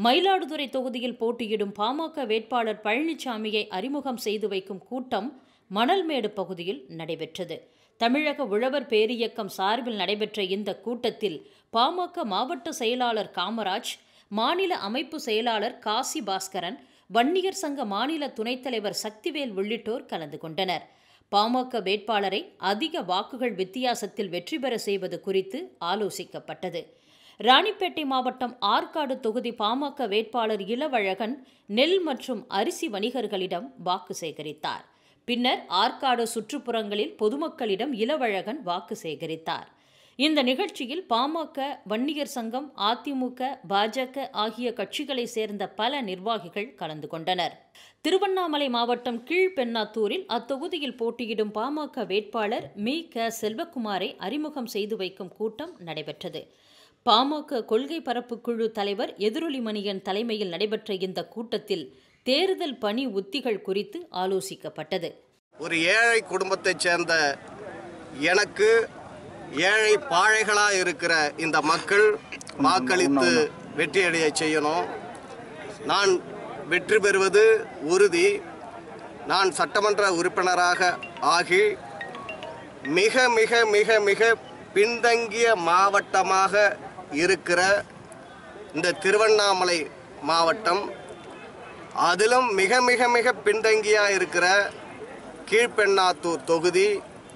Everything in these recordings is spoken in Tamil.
மயிலாடுதுறை தொகுதியில் போட்டியிடும் பாமக வேட்பாளர் பழனிசாமியை அறிமுகம் செய்து வைக்கும் கூட்டம் மணல்மேடு பகுதியில் நடைபெற்றது தமிழக உழவர் பேரியக்கம் சார்பில் நடைபெற்ற இந்த கூட்டத்தில் பாமக மாவட்ட செயலாளர் காமராஜ் மாநில அமைப்பு செயலாளர் காசி பாஸ்கரன் வன்னியர் சங்க மாநில துணைத் தலைவர் சக்திவேல் உள்ளிட்டோர் கலந்து கொண்டனர் பாமக வேட்பாளரை அதிக வாக்குகள் வித்தியாசத்தில் வெற்றி பெற செய்வது குறித்து ஆலோசிக்கப்பட்டது ராணிப்பேட்டை மாவட்டம் ஆற்காடு தொகுதி பாமக வேட்பாளர் இளவழகன் நெல் மற்றும் அரிசி வணிகர்களிடம் வாக்கு சேகரித்தார் பின்னர் ஆற்காடு சுற்றுப்புறங்களில் பொதுமக்களிடம் இளவழகன் வாக்கு சேகரித்தார் இந்த நிகழ்ச்சியில் பாமக வன்னியர் சங்கம் அதிமுக பாஜக ஆகிய கட்சிகளை சேர்ந்த பல நிர்வாகிகள் கலந்து கொண்டனர் திருவண்ணாமலை மாவட்டம் கீழ்பெண்ணாத்தூரில் அத்தொகுதியில் போட்டியிடும் பாமக வேட்பாளர் மி க செல்வகுமாரை அறிமுகம் செய்து வைக்கும் கூட்டம் நடைபெற்றது பாமக கொள்கை பரப்பு குழு தலைவர் எதிரொலிமணியன் தலைமையில் நடைபெற்ற இந்த கூட்டத்தில் தேர்தல் பணி உத்திகள் குறித்து ஆலோசிக்கப்பட்டது ஒரு ஏழை குடும்பத்தைச் சேர்ந்த எனக்கு ஏழை பாழைகளாக இருக்கிற இந்த மக்கள் வாக்களித்து வெற்றியடைய செய்யணும் நான் வெற்றி பெறுவது உறுதி நான் சட்டமன்ற உறுப்பினராக ஆகி மிக மிக மிக மிக பின்தங்கிய மாவட்டமாக இருக்கிற இந்த திருவண்ணாமலை மாவட்டம் அதிலும் மிக மிக மிக பின்தங்கியாக இருக்கிற கீழ்பெண்ணாத்தூர் தொகுதி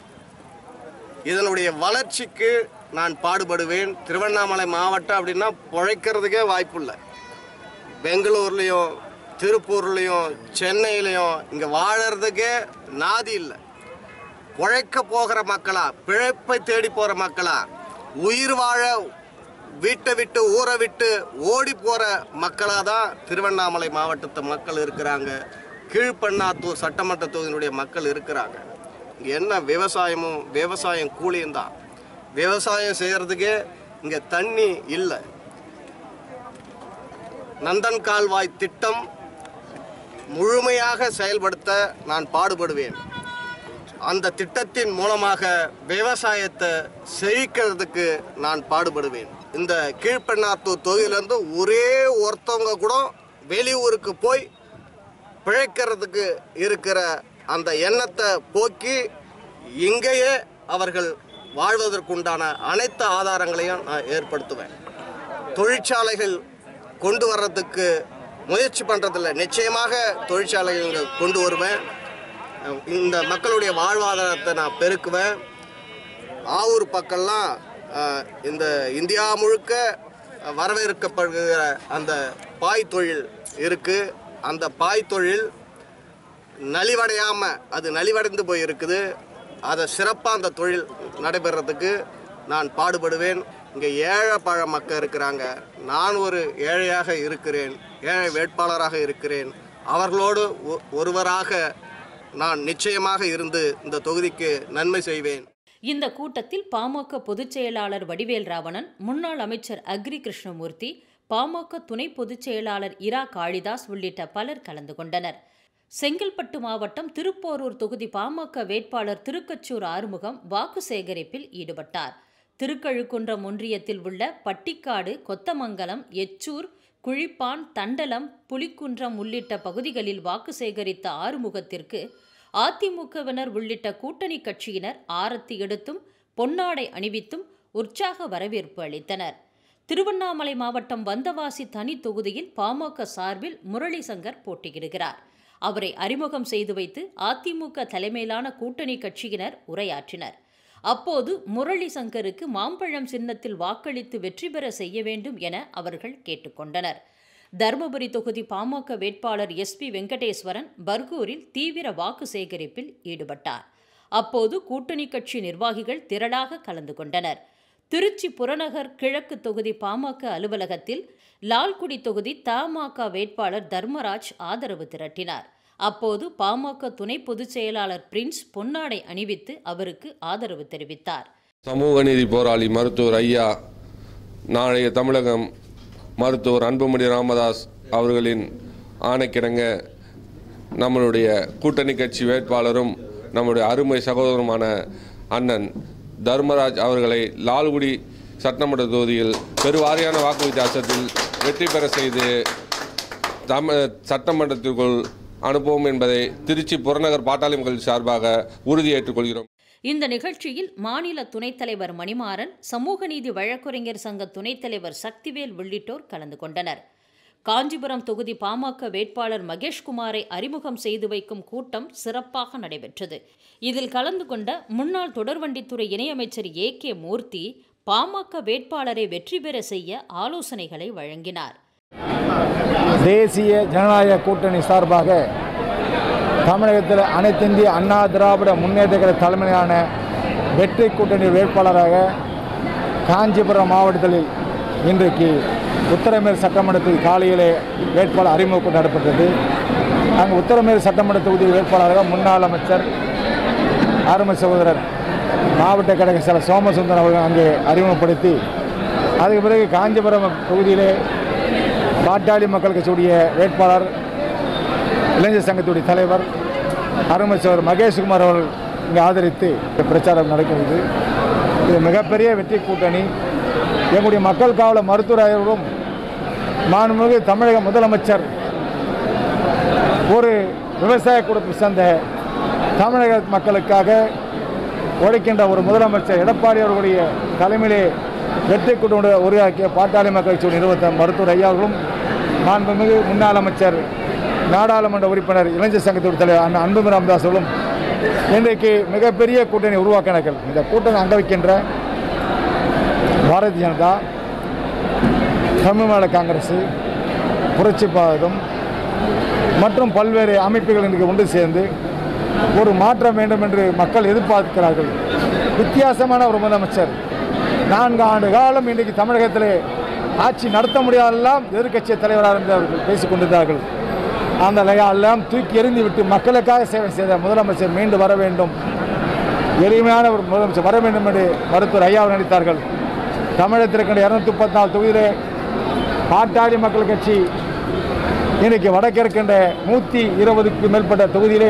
இதனுடைய வளர்ச்சிக்கு நான் பாடுபடுவேன் திருவண்ணாமலை மாவட்டம் அப்படின்னா பிழைக்கிறதுக்கே வாய்ப்பில்லை பெங்களூர்லேயும் திருப்பூர்லேயும் சென்னையிலையும் இங்கே வாழறதுக்கே நாதி இல்லை உழைக்க போகிற மக்களா பிழைப்பை தேடி போகிற மக்களா உயிர் வாழ வீட்டை விட்டு ஊரை விட்டு ஓடி போகிற மக்களாக தான் திருவண்ணாமலை மாவட்டத்து மக்கள் இருக்கிறாங்க கீழ்பண்ணாத்தூர் சட்டமன்ற தொகுதியினுடைய மக்கள் இருக்கிறாங்க இங்கே என்ன விவசாயமும் விவசாயம் கூலியும் தான் விவசாயம் செய்கிறதுக்கே இங்கே தண்ணி இல்லை நந்தன் கால்வாய் திட்டம் முழுமையாக செயல்படுத்த நான் பாடுபடுவேன் அந்த திட்டத்தின் மூலமாக விவசாயத்தை செழிக்கிறதுக்கு நான் பாடுபடுவேன் இந்த கீழ்பெண்ணாத்தூர் தொகுதியிலேருந்து ஒரே ஒருத்தவங்க கூட வெளியூருக்கு போய் பிழைக்கிறதுக்கு இருக்கிற அந்த எண்ணத்தை போக்கி இங்கேயே அவர்கள் வாழ்வதற்குண்டான அனைத்து ஆதாரங்களையும் நான் ஏற்படுத்துவேன் தொழிற்சாலைகள் கொண்டு வர்றதுக்கு முயற்சி பண்ணுறதில்ல நிச்சயமாக தொழிற்சாலைகள் கொண்டு வருவேன் இந்த மக்களுடைய வாழ்வாதாரத்தை நான் பெருக்குவேன் ஆவூர் பக்கம்லாம் அஹ், இந்த இந்தியா முழுக்க வரவேற்கப்படுகிற அந்த பாய் தொழில் இருக்குது அந்த பாய் தொழில் நலிவடையாமல் அது நலிவடைந்து போய் இருக்குது அதை சிறப்பாக அந்த தொழில் நடைபெறதுக்கு நான் பாடுபடுவேன் இங்கே ஏழை பழ மக்கள் இருக்கிறாங்க நான் ஒரு ஏழையாக இருக்கிறேன் ஏழை வேட்பாளராக இருக்கிறேன் அவர்களோடு ஒ- ஒருவராக நான் நிச்சயமாக இருந்து இந்த தொகுதிக்கு நன்மை செய்வேன் இந்த கூட்டத்தில் பாமக பொதுச் செயலாளர் வடிவேல் ராவணன் முன்னாள் அமைச்சர் அக்ரி கிருஷ்ணமூர்த்தி பாமக துணை பொதுச் செயலாளர் இரா காளிதாஸ் உள்ளிட்ட பலர் கலந்து கொண்டனர் செங்கல்பட்டு மாவட்டம் திருப்போரூர் தொகுதி பாமக வேட்பாளர் திருக்கச்சூர் ஆறுமுகம் வாக்கு சேகரிப்பில் ஈடுபட்டார் திருக்கழுக்குன்றம் ஒன்றியத்தில் உள்ள பட்டிக்காடு கொத்தமங்கலம் எச்சூர் குழிப்பான் தண்டலம் புலிக்குன்றம் உள்ளிட்ட பகுதிகளில் வாக்கு சேகரித்த ஆறுமுகத்திற்கு அதிமுகவினர் உள்ளிட்ட கூட்டணி கட்சியினர் ஆரத்தி எடுத்தும் பொன்னாடை அணிவித்தும் உற்சாக வரவேற்பு அளித்தனர் திருவண்ணாமலை மாவட்டம் வந்தவாசி தனி தொகுதியில் பாமக சார்பில் முரளி சங்கர் போட்டியிடுகிறார் அவரை அறிமுகம் செய்து வைத்து அதிமுக தலைமையிலான கூட்டணி கட்சியினர் உரையாற்றினர் அப்போது முரளி சங்கருக்கு மாம்பழம் சின்னத்தில் வாக்களித்து வெற்றி பெற செய்ய வேண்டும் என அவர்கள் கேட்டுக்கொண்டனர் தருமபுரி தொகுதி பாமக வேட்பாளர் எஸ்பி வெங்கடேஸ்வரன் பர்கூரில் தீவிர வாக்கு சேகரிப்பில் ஈடுபட்டார் அப்போது கூட்டணி கட்சி நிர்வாகிகள் திரளாக கலந்து கொண்டனர் திருச்சி புறநகர் கிழக்கு தொகுதி பாமக அலுவலகத்தில் லால்குடி தொகுதி தமாக வேட்பாளர் தர்மராஜ் ஆதரவு திரட்டினார் அப்போது பாமக துணை பொதுச் செயலாளர் பிரின்ஸ் பொன்னாடை அணிவித்து அவருக்கு ஆதரவு தெரிவித்தார் சமூக நீதி போராளி மருத்துவர் ஐயா நாளைய தமிழகம் மருத்துவர் அன்புமணி ராமதாஸ் அவர்களின் ஆணைக்கிணங்க நம்மளுடைய கூட்டணி கட்சி வேட்பாளரும் நம்முடைய அருமை சகோதரருமான அண்ணன் தர்மராஜ் அவர்களை லால்குடி சட்டமன்ற தொகுதியில் பெருவாரியான வாக்கு வித்தியாசத்தில் வெற்றி பெற செய்து தம சட்டமன்றத்திற்குள் அனுப்புவோம் என்பதை திருச்சி புறநகர் பாட்டாளி மக்கள் சார்பாக உறுதியேற்றுக் கொள்கிறோம் இந்த நிகழ்ச்சியில் மாநில துணைத் தலைவர் மணிமாறன் சமூக நீதி வழக்குரைஞர் சங்க துணைத் தலைவர் சக்திவேல் உள்ளிட்டோர் கலந்து கொண்டனர் காஞ்சிபுரம் தொகுதி பாமக வேட்பாளர் மகேஷ்குமாரை அறிமுகம் செய்து வைக்கும் கூட்டம் சிறப்பாக நடைபெற்றது இதில் கலந்து கொண்ட முன்னாள் தொடர்வண்டித்துறை இணையமைச்சர் ஏ கே மூர்த்தி பாமக வேட்பாளரை வெற்றி பெற செய்ய ஆலோசனைகளை வழங்கினார் தேசிய ஜனநாயக கூட்டணி சார்பாக தமிழகத்தில் அனைத்திந்திய அண்ணா திராவிட முன்னேற்ற கழக தலைமையிலான வெற்றி கூட்டணி வேட்பாளராக காஞ்சிபுரம் மாவட்டத்தில் இன்றைக்கு உத்தரமேல் சட்டமன்றத்தில் காலையிலே வேட்பாளர் அறிமுக கூட்டம் நடைபெற்றது அங்கு உத்தரமேல் சட்டமன்ற தொகுதி வேட்பாளராக முன்னாள் அமைச்சர் அருமை சகோதரர் மாவட்ட கழக சில சோமசுந்தரம் அவர்கள் அங்கே அறிமுகப்படுத்தி அதுக்கு பிறகு காஞ்சிபுரம் தொகுதியிலே பாட்டாளி மக்கள் கட்சியுடைய வேட்பாளர் இளைஞர் சங்கத்துடைய தலைவர் அருமை சகோதரர் மகேஷ்குமார் அவர்கள் இங்கே ஆதரித்து இந்த பிரச்சாரம் நடக்கிறது இது மிகப்பெரிய வெற்றி கூட்டணி எங்களுடைய மக்கள் காவலர் மருத்துவர் அவர்களும் மாண்புமிகு தமிழக முதலமைச்சர் ஒரு விவசாய குடும்பத்தை சேர்ந்த தமிழக மக்களுக்காக உழைக்கின்ற ஒரு முதலமைச்சர் எடப்பாடி அவர்களுடைய தலைமையிலே வெற்றி கூட்டணி உருவாக்கிய பாட்டாளி மக்கள் கட்சியுடைய நிறுவன மருத்துவர் ஐயா அவர்களும் மாண்புமிகு முன்னாள் அமைச்சர் நாடாளுமன்ற உறுப்பினர் இளைஞர் சங்கத்துடைய தலைவர் அண்ணன் அன்புமிகு ராமதாஸ் அவர்களும் இன்றைக்கு மிகப்பெரிய கூட்டணி உருவாக்கினார்கள் இந்த கூட்டணி அங்க வைக்கின்ற பாரதிய ஜனதா தமிழ்நாடு காங்கிரஸ் புரட்சி பாரதம் மற்றும் பல்வேறு அமைப்புகள் இன்றைக்கு ஒன்று சேர்ந்து ஒரு மாற்றம் வேண்டும் என்று மக்கள் எதிர்பார்க்கிறார்கள் வித்தியாசமான ஒரு முதலமைச்சர் நான்கு ஆண்டு காலம் இன்றைக்கு தமிழகத்திலே ஆட்சி நடத்த முடியாதெல்லாம் எதிர்க்கட்சி தலைவராக இருந்து அவர்கள் பேசிக் கொண்டிருந்தார்கள் அந்த எல்லாம் தூக்கி எறிந்து விட்டு மக்களுக்காக சேவை செய்த முதலமைச்சர் மீண்டு வர வேண்டும் எளிமையான ஒரு முதலமைச்சர் வர வேண்டும் என்று மருத்துவர் ஐயா அவர்கள் நினைத்தார்கள் தமிழகத்திற்கு இரநூத்தி முப்பத்தி நாலு தொகுதியிலே பாட்டாளி மக்கள் கட்சி இன்னைக்கு வடக்கு இருக்கின்ற நூற்றி இருபதுக்கு மேற்பட்ட தொகுதியிலே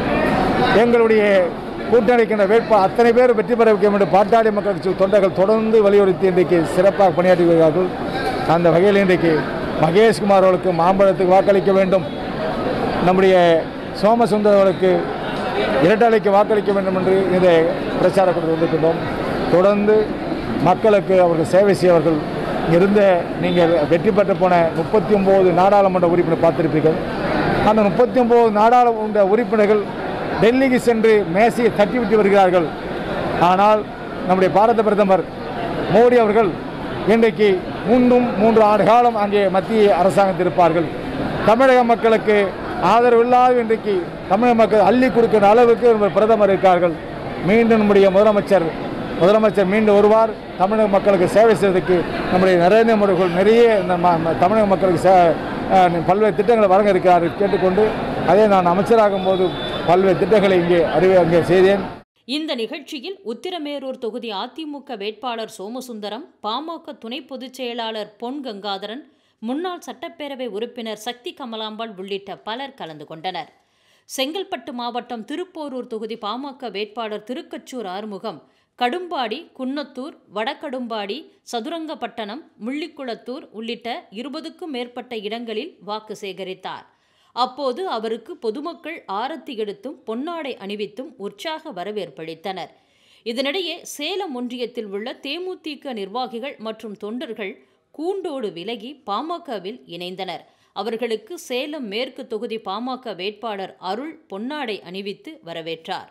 எங்களுடைய கூட்டணிக்கின்ற வேட்பாளர் அத்தனை பேர் வெற்றி பெற வைக்க வேண்டும் பாட்டாளி மக்கள் கட்சி தொண்டர்கள் தொடர்ந்து வலியுறுத்தி இன்றைக்கு சிறப்பாக பணியாற்றி வருகிறார்கள் அந்த வகையில் இன்றைக்கு மகேஷ்குமார் அவர்களுக்கு மாம்பழத்துக்கு வாக்களிக்க வேண்டும் நம்முடைய சோமசுந்தர் அவர்களுக்கு இரட்டலைக்கு வாக்களிக்க வேண்டும் என்று இந்த பிரச்சார கூட்டத்தில் வந்திருக்கின்றோம் தொடர்ந்து மக்களுக்கு அவர்கள் சேவை செய்யவர்கள் இருந்த நீங்கள் வெற்றி பெற்று போன முப்பத்தி ஒம்பது நாடாளுமன்ற உறுப்பினர் பார்த்திருப்பீர்கள் அந்த முப்பத்தி ஒம்பது நாடாளுமன்ற உறுப்பினர்கள் டெல்லிக்கு சென்று மேசையை தட்டிவிட்டு வருகிறார்கள் ஆனால் நம்முடைய பாரத பிரதமர் மோடி அவர்கள் இன்றைக்கு மூன்றும் மூன்று ஆண்டு காலம் அங்கே மத்திய அரசாங்கத்தில் இருப்பார்கள் தமிழக மக்களுக்கு ஆதரவு இல்லாத இன்றைக்கு தமிழக மக்கள் அள்ளி கொடுக்கிற அளவுக்கு நம்ம பிரதமர் இருக்கார்கள் மீண்டும் நம்முடைய முதலமைச்சர் முதலமைச்சர் மீண்டும் வருவார் தமிழக மக்களுக்கு சேவை செய்வதற்கு நம்முடைய நரேந்திர மோடி அவர்கள் நிறைய இந்த ம- ம- தமிழக மக்களுக்கு சே அஹ், பல்வேறு திட்டங்களை வழங்க இருக்கிறார் கேட்டுக்கொண்டு அதே நான் அமைச்சராகும் போது பல்வேறு திட்டங்களை இங்கே அறிவி அங்கே செய்தேன் இந்த நிகழ்ச்சியில் உத்திரமேரூர் தொகுதி அதிமுக வேட்பாளர் சோமசுந்தரம் பாமக துணை பொதுச் செயலாளர் பொன் கங்காதரன் முன்னாள் சட்டப்பேரவை உறுப்பினர் சக்தி கமலாம்பாள் உள்ளிட்ட பலர் கலந்து கொண்டனர் செங்கல்பட்டு மாவட்டம் திருப்போரூர் தொகுதி பாமக வேட்பாளர் திருக்கச்சூர் ஆறுமுகம் கடும்பாடி குன்னத்தூர் வடகடும்பாடி சதுரங்கப்பட்டணம் முள்ளிக்குளத்தூர் உள்ளிட்ட இருபதுக்கும் மேற்பட்ட இடங்களில் வாக்கு சேகரித்தார் அப்போது அவருக்கு பொதுமக்கள் ஆரத்தி எடுத்தும் பொன்னாடை அணிவித்தும் உற்சாக வரவேற்பளித்தனர் இதனிடையே சேலம் ஒன்றியத்தில் உள்ள தேமுதிக நிர்வாகிகள் மற்றும் தொண்டர்கள் கூண்டோடு விலகி பாமகவில் இணைந்தனர் அவர்களுக்கு சேலம் மேற்கு தொகுதி பாமக வேட்பாளர் அருள் பொன்னாடை அணிவித்து வரவேற்றார்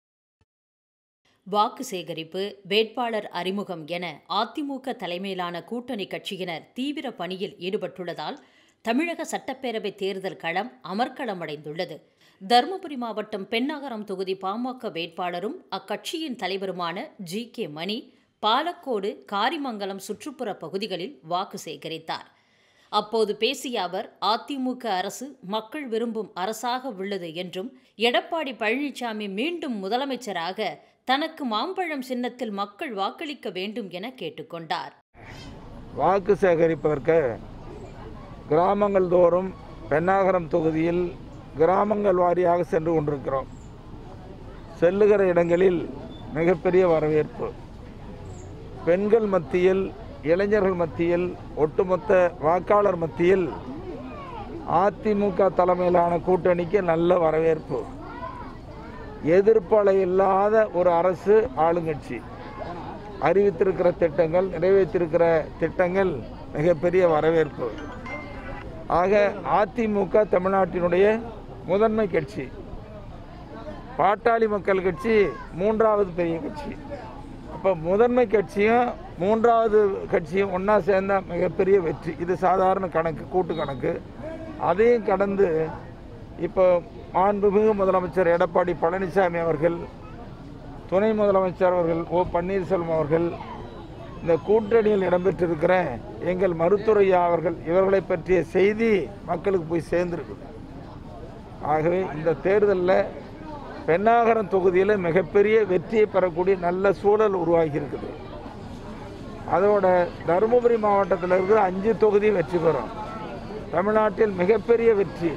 வாக்கு சேகரிப்பு வேட்பாளர் அறிமுகம் என அதிமுக தலைமையிலான கூட்டணி கட்சியினர் தீவிர பணியில் ஈடுபட்டுள்ளதால் தமிழக சட்டப்பேரவை தேர்தல் களம் அமர்க்களமடைந்துள்ளது தருமபுரி மாவட்டம் பெண்ணகரம் தொகுதி பாமக வேட்பாளரும் அக்கட்சியின் தலைவருமான ஜி கே மணி பாலக்கோடு காரிமங்கலம் சுற்றுப்புற பகுதிகளில் வாக்கு சேகரித்தார் அப்போது பேசிய அவர் அதிமுக அரசு மக்கள் விரும்பும் அரசாக உள்ளது என்றும் எடப்பாடி பழனிசாமி மீண்டும் முதலமைச்சராக தனக்கு மாம்பழம் சின்னத்தில் மக்கள் வாக்களிக்க வேண்டும் என கேட்டுக்கொண்டார் வாக்கு சேகரிப்பதற்கு கிராமங்கள் தோறும் பெண்ணாகரம் தொகுதியில் கிராமங்கள் வாரியாக சென்று கொண்டிருக்கிறோம் செல்லுகிற இடங்களில் மிகப்பெரிய வரவேற்பு பெண்கள் மத்தியில் இளைஞர்கள் மத்தியில் ஒட்டுமொத்த வாக்காளர் மத்தியில் அதிமுக தலைமையிலான கூட்டணிக்கு நல்ல வரவேற்பு எதிர்ப்பலை இல்லாத ஒரு அரசு ஆளுங்கட்சி அறிவித்திருக்கிற திட்டங்கள் நிறைவேற்றிருக்கிற திட்டங்கள் மிகப்பெரிய வரவேற்பு ஆக அதிமுக தமிழ்நாட்டினுடைய முதன்மை கட்சி பாட்டாளி மக்கள் கட்சி மூன்றாவது பெரிய கட்சி அப்போ முதன்மை கட்சியும் மூன்றாவது கட்சியும் ஒன்றா சேர்ந்தா மிகப்பெரிய வெற்றி இது சாதாரண கணக்கு கூட்டு கணக்கு அதையும் கடந்து இப்போ மாண்புமிகு முதலமைச்சர் எடப்பாடி பழனிசாமி அவர்கள் துணை முதலமைச்சர் அவர்கள் ஓ பன்னீர்செல்வம் அவர்கள் இந்த கூட்டணியில் இடம்பெற்றிருக்கிற எங்கள் மருத்துவரையா அவர்கள் இவர்களை பற்றிய செய்தி மக்களுக்கு போய் சேர்ந்துருக்குது ஆகவே இந்த தேர்தலில் பெண்ணாகரம் தொகுதியில் மிகப்பெரிய வெற்றியை பெறக்கூடிய நல்ல சூழல் உருவாகி இருக்குது அதோட தருமபுரி மாவட்டத்தில் இருக்கிற அஞ்சு தொகுதி வெற்றி பெறும் தமிழ்நாட்டில் மிகப்பெரிய வெற்றி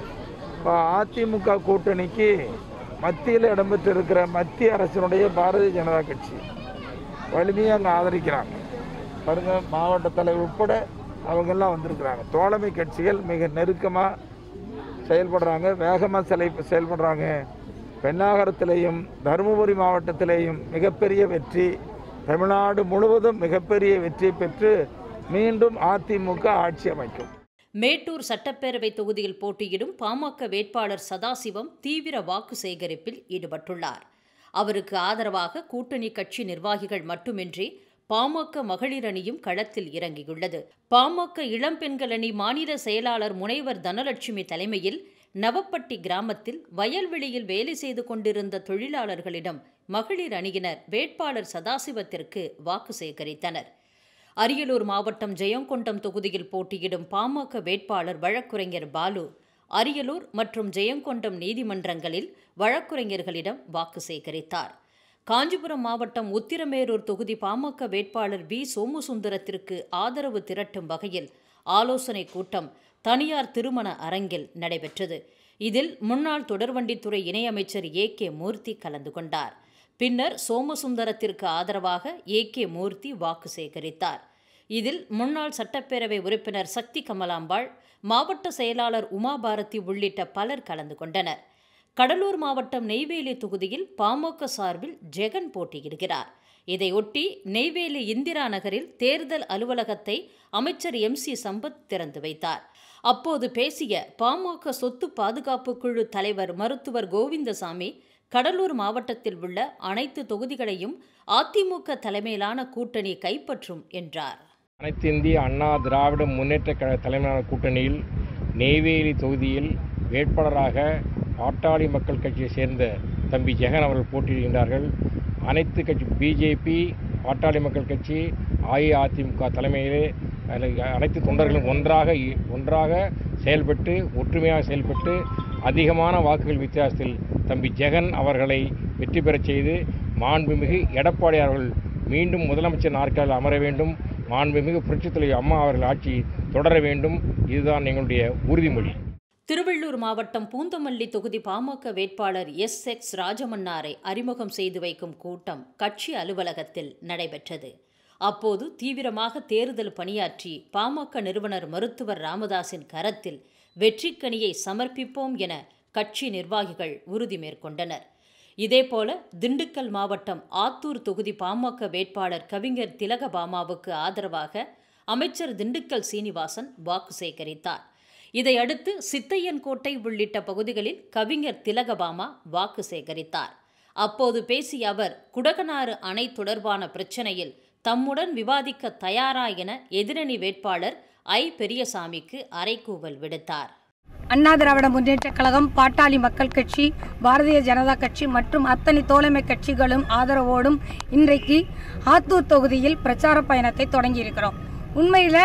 இப்போ அதிமுக கூட்டணிக்கு மத்தியில் இடம்பெற்றிருக்கிற மத்திய அரசினுடைய பாரதிய ஜனதா கட்சி வலிமையாக அங்கே ஆதரிக்கிறாங்க பாருங்க மாவட்ட தலைவர் உட்பட அவங்கெல்லாம் வந்திருக்கிறாங்க தோழமை கட்சிகள் மிக நெருக்கமாக செயல்படுறாங்க வேகமாக சிலை செயல்படுறாங்க பெண்ணாகரத்திலேயும் தருமபுரி மாவட்டத்திலேயும் மிகப்பெரிய வெற்றி தமிழ்நாடு முழுவதும் மிகப்பெரிய வெற்றி பெற்று மீண்டும் அதிமுக ஆட்சி அமைக்கும் மேட்டூர் சட்டப்பேரவை தொகுதியில் போட்டியிடும் பாமக வேட்பாளர் சதாசிவம் தீவிர வாக்கு சேகரிப்பில் ஈடுபட்டுள்ளார் அவருக்கு ஆதரவாக கூட்டணி கட்சி நிர்வாகிகள் மட்டுமின்றி பாமக மகளிர் அணியும் களத்தில் இறங்கியுள்ளது பாமக இளம்பெண்கள் அணி மாநில செயலாளர் முனைவர் தனலட்சுமி தலைமையில் நவப்பட்டி கிராமத்தில் வயல்வெளியில் வேலை செய்து கொண்டிருந்த தொழிலாளர்களிடம் மகளிர் அணியினர் வேட்பாளர் சதாசிவத்திற்கு வாக்கு சேகரித்தனர் அரியலூர் மாவட்டம் ஜெயங்கொண்டம் தொகுதியில் போட்டியிடும் பாமக வேட்பாளர் வழக்குரைஞர் பாலு அரியலூர் மற்றும் ஜெயங்கொண்டம் நீதிமன்றங்களில் வழக்குரைஞர்களிடம் வாக்கு சேகரித்தார் காஞ்சிபுரம் மாவட்டம் உத்திரமேரூர் தொகுதி பாமக வேட்பாளர் வி சோமுசுந்தரத்திற்கு ஆதரவு திரட்டும் வகையில் ஆலோசனை கூட்டம் தனியார் திருமண அரங்கில் நடைபெற்றது இதில் முன்னாள் தொடர்வண்டித்துறை இணையமைச்சர் ஏ கே மூர்த்தி கலந்து கொண்டார் பின்னர் சோமசுந்தரத்திற்கு ஆதரவாக ஏ கே மூர்த்தி வாக்கு சேகரித்தார் இதில் முன்னாள் சட்டப்பேரவை உறுப்பினர் சக்தி கமலாம்பாள் மாவட்ட செயலாளர் உமாபாரதி உள்ளிட்ட பலர் கலந்து கொண்டனர் கடலூர் மாவட்டம் நெய்வேலி தொகுதியில் பாமக சார்பில் ஜெகன் போட்டியிடுகிறார் இதையொட்டி நெய்வேலி இந்திரா நகரில் தேர்தல் அலுவலகத்தை அமைச்சர் எம் சி சம்பத் திறந்து வைத்தார் அப்போது பேசிய பாமக சொத்து பாதுகாப்பு குழு தலைவர் மருத்துவர் கோவிந்தசாமி கடலூர் மாவட்டத்தில் உள்ள அனைத்து தொகுதிகளையும் அதிமுக தலைமையிலான கூட்டணி கைப்பற்றும் என்றார் அனைத்து இந்திய அண்ணா திராவிட முன்னேற்றக் கழக தலைமையிலான கூட்டணியில் நெய்வேலி தொகுதியில் வேட்பாளராக பாட்டாளி மக்கள் கட்சியைச் சேர்ந்த தம்பி ஜெகன் அவர்கள் போட்டியிடுகின்றார்கள் அனைத்து கட்சி பிஜேபி பாட்டாளி மக்கள் கட்சி அஇஅதிமுக தலைமையிலே அதில் அனைத்து தொண்டர்களும் ஒன்றாக இ- ஒன்றாக செயல்பட்டு ஒற்றுமையாக செயல்பட்டு அதிகமான வாக்குகள் வித்தியாசத்தில் தம்பி ஜெகன் அவர்களை வெற்றி பெறச் செய்து மாண்புமிகு எடப்பாடி அவர்கள் மீண்டும் முதலமைச்சர் நாற்காலில் அமர வேண்டும் மாண்புமிகு புரட்சித் தலைவர் அம்மா அவர்கள் ஆட்சி தொடர வேண்டும் இதுதான் எங்களுடைய உறுதிமொழி திருவள்ளூர் மாவட்டம் பூந்தமல்லி தொகுதி பாமக வேட்பாளர் எஸ் எக்ஸ் ராஜமன்னாரை அறிமுகம் செய்து வைக்கும் கூட்டம் கட்சி அலுவலகத்தில் நடைபெற்றது அப்போது தீவிரமாக தேர்தல் பணியாற்றி பாமக நிறுவனர் மருத்துவர் ராமதாஸின் கரத்தில் வெற்றிக்கனியை சமர்ப்பிப்போம் என கட்சி நிர்வாகிகள் உறுதி மேற்கொண்டனர் இதேபோல திண்டுக்கல் மாவட்டம் ஆத்தூர் தொகுதி பாமக வேட்பாளர் கவிஞர் திலகபாமாவுக்கு ஆதரவாக அமைச்சர் திண்டுக்கல் சீனிவாசன் வாக்கு சேகரித்தார் இதையடுத்து சித்தையன்கோட்டை உள்ளிட்ட பகுதிகளில் கவிஞர் திலகபாமா வாக்கு சேகரித்தார் அப்போது பேசிய அவர் குடகனாறு அணை தொடர்பான பிரச்சனையில் தம்முடன் விவாதிக்க தயாரா என எதிரணி வேட்பாளர் ஐ பெரியசாமிக்கு அறைகூவல் விடுத்தார் அண்ணா திராவிட முன்னேற்ற கழகம் பாட்டாளி மக்கள் கட்சி பாரதிய ஜனதா கட்சி மற்றும் அத்தனை தோழமை கட்சிகளும் ஆதரவோடும் இன்றைக்கு ஆத்தூர் தொகுதியில் பிரச்சார பயணத்தை தொடங்கியிருக்கிறோம் உண்மையில்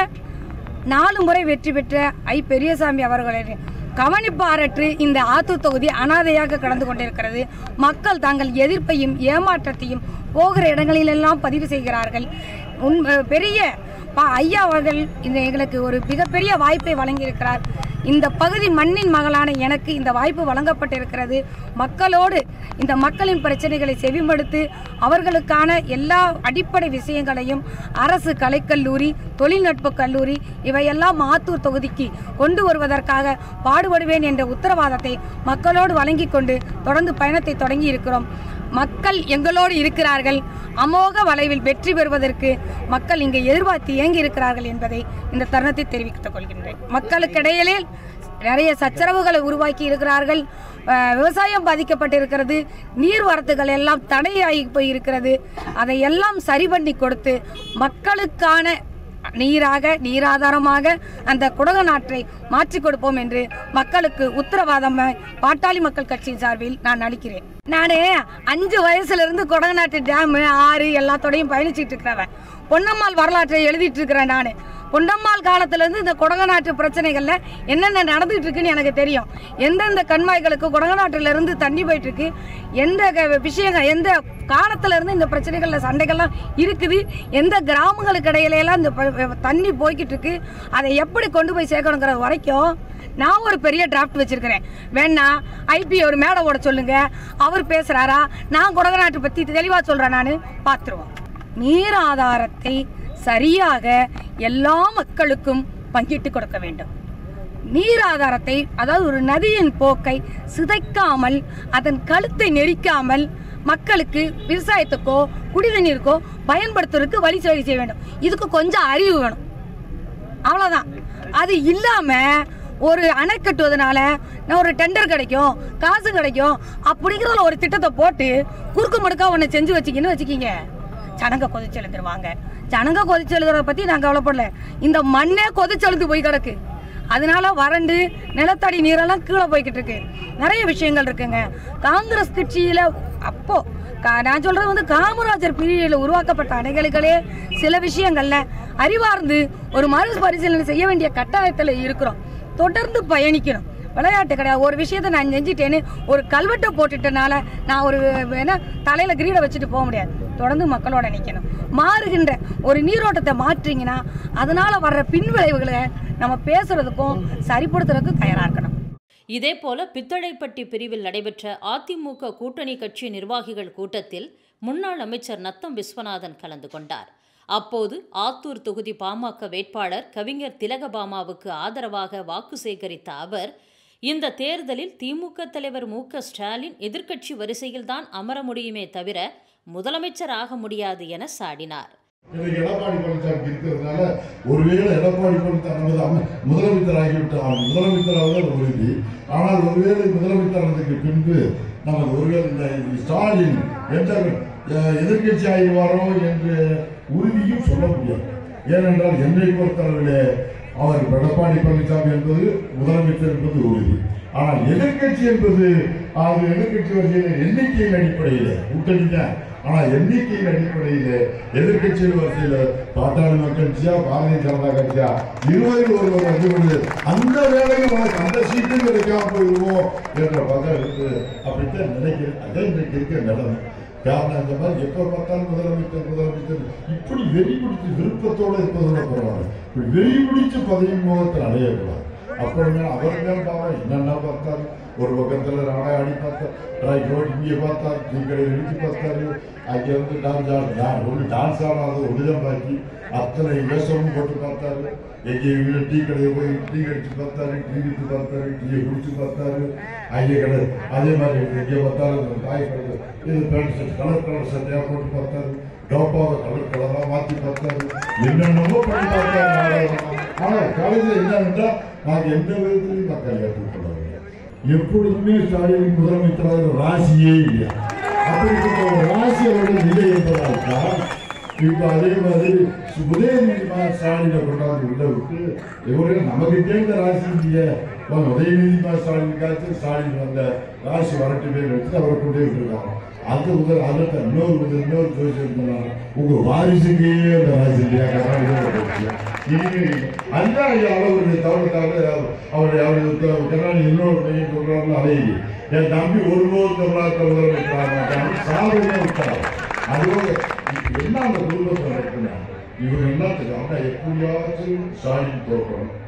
நாலு முறை வெற்றி பெற்ற ஐ பெரியசாமி அவர்களின் கவனிப்பாரற்று இந்த ஆத்தூர் தொகுதி அனாதையாக கடந்து கொண்டிருக்கிறது மக்கள் தங்கள் எதிர்ப்பையும் ஏமாற்றத்தையும் போகிற இடங்களிலெல்லாம் பதிவு செய்கிறார்கள் உன் பெரிய பா ஐயா அவர்கள் இந்த எங்களுக்கு ஒரு மிகப்பெரிய வாய்ப்பை வழங்கியிருக்கிறார் இந்த பகுதி மண்ணின் மகளான எனக்கு இந்த வாய்ப்பு வழங்கப்பட்டிருக்கிறது மக்களோடு இந்த மக்களின் பிரச்சனைகளை செவிமடுத்து அவர்களுக்கான எல்லா அடிப்படை விஷயங்களையும் அரசு கலைக்கல்லூரி தொழில்நுட்ப கல்லூரி இவையெல்லாம் ஆத்தூர் தொகுதிக்கு கொண்டு வருவதற்காக பாடுபடுவேன் என்ற உத்தரவாதத்தை மக்களோடு வழங்கிக் கொண்டு தொடர்ந்து பயணத்தை தொடங்கி இருக்கிறோம் மக்கள் எங்களோடு இருக்கிறார்கள் அமோக வளைவில் வெற்றி பெறுவதற்கு மக்கள் இங்கே எதிர்பார்த்து இயங்கி இருக்கிறார்கள் என்பதை இந்த தருணத்தை தெரிவித்துக் கொள்கின்றேன் மக்களுக்கிடையிலே நிறைய சச்சரவுகளை உருவாக்கி இருக்கிறார்கள் அஹ், விவசாயம் பாதிக்கப்பட்டிருக்கிறது நீர்வரத்துகள் எல்லாம் தடையாகி போயிருக்கிறது அதையெல்லாம் சரி பண்ணி கொடுத்து மக்களுக்கான நீராக நீராதாரமாக அந்த குடகநாற்றை மாற்றிக் கொடுப்போம் என்று மக்களுக்கு உத்தரவாதம் பாட்டாளி மக்கள் கட்சியின் சார்பில் நான் அளிக்கிறேன் நான் அஞ்சு வயசுல இருந்து குடகநாட்டு டேம் ஆறு எல்லாத்தோடையும் பயணிச்சிட்டு இருக்கிறவன் பொன்னம்மாள் வரலாற்றை எழுதிட்டு இருக்கிறேன் நான் பொன்னம்மாள் காலத்திலேருந்து இந்த குடகநாட்டு பிரச்சனைகளில் என்னென்ன நடந்துட்டு இருக்குன்னு எனக்கு தெரியும் எந்தெந்த கண்மாய்களுக்கு குடகநாட்டிலிருந்து தண்ணி போயிட்டு இருக்கு எந்த க- விஷயங்கள் எந்த காலத்துல இருந்து இந்த பிரச்சனைகளில் சண்டைகள்லாம் இருக்குது எந்த கிராமங்களுக்கு இடையில எல்லாம் இந்த ப- தண்ணி போய்கிட்டு இருக்கு அதை எப்படி கொண்டு போய் சேர்க்கணுங்கிற வரைக்கும் நான் ஒரு பெரிய டிராஃப்ட் வச்சிருக்கிறேன் வேணா ஐபி ஒரு மேடை ஓட சொல்லுங்க அவர் பேசுறாரா நான் குடகநாட்டு பத்தி தெளிவா சொல்றேன் நான் பார்த்துருவோம் நீர் ஆதாரத்தை சரியாக எல்லா மக்களுக்கும் பங்கிட்டு கொடுக்க வேண்டும் நீர் ஆதாரத்தை அதாவது ஒரு நதியின் போக்கை சிதைக்காமல் அதன் கழுத்தை நெரிக்காமல் மக்களுக்கு விவசாயத்துக்கோ குடிநீருக்கோ பயன்படுத்துறதுக்கு வழி சரி செய்ய வேண்டும் இதுக்கு கொஞ்சம் அறிவு வேணும் அவ்வளோதான் அது இல்லாம ஒரு அணை கட்டுவதனால நான் ஒரு டெண்டர் கிடைக்கும் காசு கிடைக்கும் அப்படிங்கிறதுல ஒரு திட்டத்தை போட்டு குறுக்கு மடுக்கா ஒன்று செஞ்சு வச்சிக்கின்னு வச்சுக்கிங்க ஜனங்க கொதிச்சு எழுந்துருவாங்க ஜனங்க கொதிச்சு எழுதுறத பற்றி நான் கவலைப்படல இந்த மண்ணே கொதிச்சு எழுந்து போய் கிடக்கு அதனால வறண்டு நிலத்தடி நீரெல்லாம் கீழே போய்கிட்டு இருக்கு நிறைய விஷயங்கள் இருக்குங்க காங்கிரஸ் கட்சியில அப்போ கா- நான் சொல்றது வந்து காமராஜர் பீரியடில் உருவாக்கப்பட்ட அணைகளுக்களே சில விஷயங்கள்ல அறிவார்ந்து ஒரு மறுபரிசீலனை செய்ய வேண்டிய கட்டாயத்தில் இருக்கிறோம் தொடர்ந்து பயணிக்கணும் விளையாட்டு கிடையாது ஒரு விஷயத்தை நான் செஞ்சுட்டேன்னு ஒரு கல்வெட்டை போட்டுட்டனால நான் ஒரு என்ன தலையில கிரீடை வச்சுட்டு போக முடியாது தொடர்ந்து மக்களோட நிற்கணும் மாறுகின்ற ஒரு நீரோட்டத்தை மாற்றீங்கன்னா அதனால வர்ற பின்விளைவுகளை நம்ம பேசுறதுக்கும் சரிப்படுத்துறதுக்கும் தயாரா இருக்கணும் இதேபோல பித்தளைப்பட்டி பிரிவில் நடைபெற்ற அதிமுக கூட்டணி கட்சி நிர்வாகிகள் கூட்டத்தில் முன்னாள் அமைச்சர் நத்தம் விஸ்வநாதன் கலந்து கொண்டார் அப்போது ஆத்தூர் தொகுதி பாமக வேட்பாளர் கவிஞர் திலகபாமாவுக்கு ஆதரவாக வாக்கு சேகரித்த அவர் இந்த தேர்தலில் திமுக தலைவர் மு க ஸ்டாலின் எதிர்க்கட்சி வரிசையில்தான் அமர முடியுமே தவிர முதலமைச்சர் ஆக முடியாது என சாடினார் இன்னைக்கு எடப்பாடி பழனிசாமி இருக்கிறதுனால ஒருவேளை எடப்பாடி பழனிசாமி நமது அம- முதலமைச்சர் ஆகிவிட்டால் முதலமைச்சராக உறுதி ஆனால் ஒருவேளை முதலமைச்சரானதுக்கு பின்பு நமது ஒருவேளை இந்த ஸ்டாலின் எந்த அஹ், எதிர்க்கட்சி ஆகிவாரோ என்று உறுதியும் சொல்ல முடியாது ஏனென்றால் என்னை பொறுத்தளவிலே அவர் எடப்பாடி பழனிசாமி என்பது முதலமைச்சர் என்பது உறுதி ஆனால் எதிர்க்கட்சி என்பது அது எதிர்க்கட்சி வரிசையில் எண்ணிக்கையின் அடிப்படையில் கூட்டணி தான் ஆனால் எண்ணிக்கையின் அடிப்படையில் எதிர்க்கட்சியின் வரிசையில் பாட்டாளி மக்கள் கட்சியா பாரதிய ஜனதா கட்சியா இருவரில் ஒருவர் வந்து அந்த வேலையில் உனக்கு அந்த சீட்டும் கிடைக்காம போயிடுவோம் என்ற பதம் இருக்கு அப்படித்தான் நினைக்கிறேன் அதான் இன்றைக்கு இருக்கிற நிலைமை காரணம் இந்த மாதிரி எப்போ பார்த்தாலும் முதலமைச்சர் முதலமைச்சர் இப்படி வெறி பிடிச்சு விருப்பத்தோடு இருப்பதோட பரவாயில்ல இப்படி வெறி பிடிச்சு பதவி முகத்தில் அடையக்கூடாது அப்புறமே அவர் மேல் பாவம் என்னென்ன பார்த்தாரு ஒரு பக்கத்தில் ராடாடி பார்த்தார் ரைட் ரோட் இங்கே பார்த்தார் டீ கடையில் இடிச்சு பார்த்தாரு அங்கே வந்து டான்ஸ் ஆடு யார் ஒன்று டான்ஸ் ஆடாத ஒன்றுதான் பாக்கி அத்தனை வேஷமும் போட்டு பார்த்தாரு எங்கே வீடு டீ கடையை போய் டீ கடிச்சு பார்த்தாரு டீ விட்டு பார்த்தாரு டீயை குடிச்சு பார்த்தாரு அங்கே கடை அதே மாதிரி எங்கே பார்த்தாலும் இந்த காய் கடை இது பேண்ட் ஷர்ட் கலர் கலர் சட்டையாக போட்டு பார்த்தாரு டோப்பாவை கலர் கலராக மாற்றி பார்த்தாரு என்னென்னமோ பண்ணி பார்த்தாரு நாடகம். ஆனால் கடைசியில் என்னவென்றால் நாங்கள் எந்த விதத்திலையும் மக்கள் ஏற்றுக்கொள்ளவில்லை எப்பொழுதுமே ஸ்டாலின் முதலமைச்சராக ராசியே இல்லை அப்படிப்பட்ட ஒரு ராசி அவருடைய நிலை என்பதால் தான் இப்போ அதே மாதிரி உதயநிதி மா ஸ்டாலினை கொண்டாந்து உள்ள விட்டு இவரு நமக்கு தேர்ந்த ராசி இல்லையே வாங்க, உதயநிதி மா ஸ்டாலினுக்காச்சும் ஸ்டாலின் வந்த ராசி வரட்டு பேர் வச்சு அவரை கொண்டே விட்டுருக்காங்க அது முதல் அதை இன்னொரு முதல் இன்னொரு ஜோசியம் சொன்னாங்க உங்க வாரிசுக்கே அந்த ராசி இல்லையா கர்நாடகா இனிமே அதுதான் ஐயா அவருடைய தவறுக்காக அவருடைய அவருடைய கர்நாடக இன்னொரு பையன் சொல்றாங்க அதை என் தம்பி ஒருபோது தமிழ்நாட்டில் முதலமைச்சர் சாதனை விட்டார் அதோட இப்ப என்ன அந்த குடும்பத்தில் நடக்குன்னா இவங்க என்ன தெரியும் எப்படியாச்சும் ஸ்டாலின் தோற்கணும்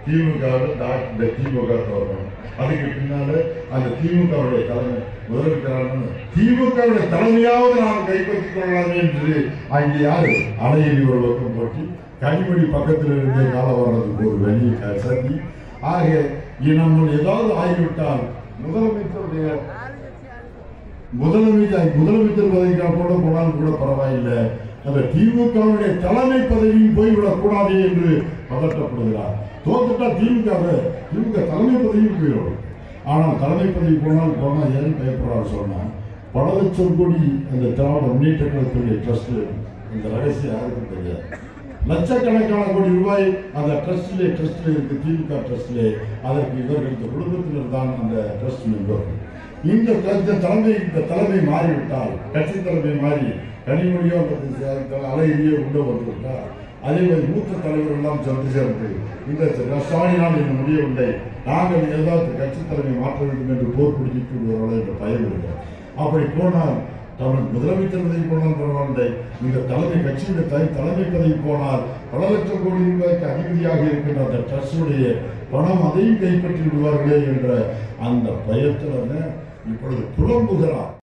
திமுகவில் டாக்டர் திமுக தோற்கணும் அதுக்கு பின்னால அந்த திமுகவுடைய தலைமை முதலமைச்சரான திமுகவுடைய தலைமையாவது நாம் கைப்பற்றிக் கொள்ளலாம் என்று அங்கே யாரு அணையடி ஒரு பக்கம் போட்டி கனிமொழி பக்கத்தில் இருந்தே காலம் வர்றதுக்கு ஒரு வழி கசதி ஆக நம்ம ஏதாவது ஆகிவிட்டால் முதலமைச்சருடைய முதலமைச்சர் முதலமைச்சர் பதவிக்காக கூட போனாலும் கூட பரவாயில்லை அந்த திமுகவுடைய தலைமை பதவியும் போய்விடக் கூடாது என்று பதட்டப்படுகிறார் தோத்துட்டா திமுக திமுக தலைமை பதவியும் போயிடும் ஆனால் தலைமை பதவி போனால் போனால் ஏன் பயப்படுறாரு சொன்னா பல லட்சம் கோடி அந்த திராவிட முன்னேற்ற கழகத்துடைய ட்ரஸ்ட் இந்த ரகசியம் யாருக்கும் தெரியாது லட்சக்கணக்கான கோடி ரூபாய் அந்த ட்ரஸ்டிலே ட்ரஸ்டில் இருக்கு திமுக ட்ரஸ்டிலே அதற்கு இவர்கள் இந்த குடும்பத்தினர் தான் அந்த ட்ரஸ்ட் மெம்பர்கள் இந்த த- இந்த தலைமை இந்த தலைமை மாறிவிட்டால் கட்சி தலைமை மாறி கனிமொழியோ அல்லது அலையிலேயோ உள்ள வந்துவிட்டால் அதே மாதிரி மூத்த தலைவர்கள் எல்லாம் சென்று சேர்ந்து இந்த ஸ்டாலினால் இன்னும் முடியவில்லை நாங்கள் ஏதாவது கட்சி தலைமை மாற்ற வேண்டும் என்று போர் பிடிச்சிட்டு விடுவார்கள் என்ற பயம் இருக்கிறது அப்படி போனால் தமிழ் முதலமைச்சர் பதவி போனால் பரவாயில்லை இந்த தலைமை கட்சியுடைய தை- தலைமை பதவி போனால் பல லட்சம் கோடி ரூபாய்க்கு அதிபதியாக இருக்கின்ற அந்த ட்ரஸ்டுடைய பணம் அதையும் கைப்பற்றி விடுவார்களே என்ற அந்த பயத்தில் இப்பொழுது புலம்புகிறார்